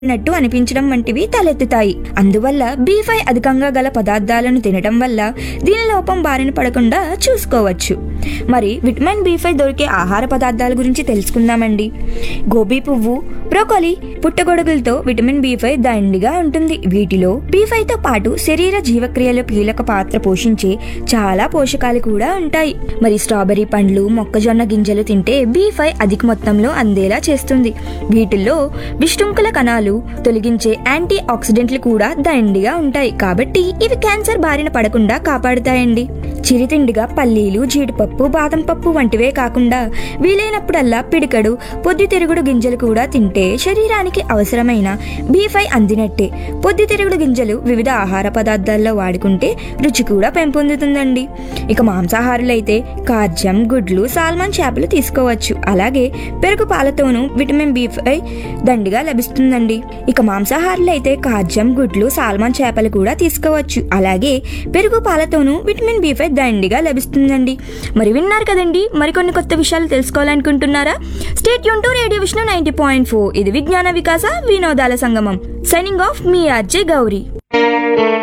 నట్టు అనిపించడం వంటివి తలెత్తుతాయి అందువల్ల బి ఫైవ్ అధికంగా గల పదార్థాలను తినడం వల్ల దీని లోపం బారిన పడకుండా చూసుకోవచ్చు మరి విటమిన్ బి ఫైవ్ దొరికే ఆహార పదార్థాల గురించి తెలుసుకుందామండి గోబీ పువ్వు బ్రోకోలి పుట్టగొడుగులతో విటమిన్ బి ఫైవ్ దండిగా ఉంటుంది వీటిలో బి ఫైవ్ తో పాటు శరీర జీవక్రియలో కీలక పాత్ర పోషించే చాలా పోషకాలు కూడా ఉంటాయి మరి స్ట్రాబెర్రీ పండ్లు మొక్కజొన్న గింజలు తింటే బి ఫైవ్ అధిక మొత్తంలో అందేలా చేస్తుంది వీటిల్లో విష్టుంకుల కణాలు తొలగించే యాంటీ ఆక్సిడెంట్లు కూడా దండిగా ఉంటాయి కాబట్టి ఇవి క్యాన్సర్ బారిన పడకుండా కాపాడుతాయండి చిరుతిండిగా పల్లీలు జీడిపప్పు బాదం పప్పు వంటివే కాకుండా వీలైనప్పుడల్లా పిడికడు పొద్దుతిరుగుడు గింజలు కూడా తింటే శరీరానికి అవసరమైన బీ ఫైవ్ అందినట్టే పొద్దుతిరుగుడు గింజలు వివిధ ఆహార పదార్థాల్లో వాడుకుంటే రుచి కూడా పెంపొందుతుందండి ఇక మాంసాహారులైతే కార్జం గుడ్లు సాల్మన్ చేపలు తీసుకోవచ్చు అలాగే పెరుగు పాలతోనూ విటమిన్ బి ఫైవ్ దండిగా లభిస్తుందండి ఇక మాంసాహారులైతే కార్జం గుడ్లు సాల్మన్ చేపలు కూడా తీసుకోవచ్చు అలాగే పెరుగు పాలతోనూ విటమిన్ బి ఫైవ్ దండిగా లభిస్తుందండి మరి విన్నారు కదండి మరికొన్ని కొత్త విషయాలు తెలుసుకోవాలనుకుంటున్నారా స్టేట్ యూన్ to radio Vishnu ninety point four ఇది విజ్ఞాన వికాస వినోదాల సంగమం సైనింగ్ ఆఫ్ మీ ఆర్జే గౌరీ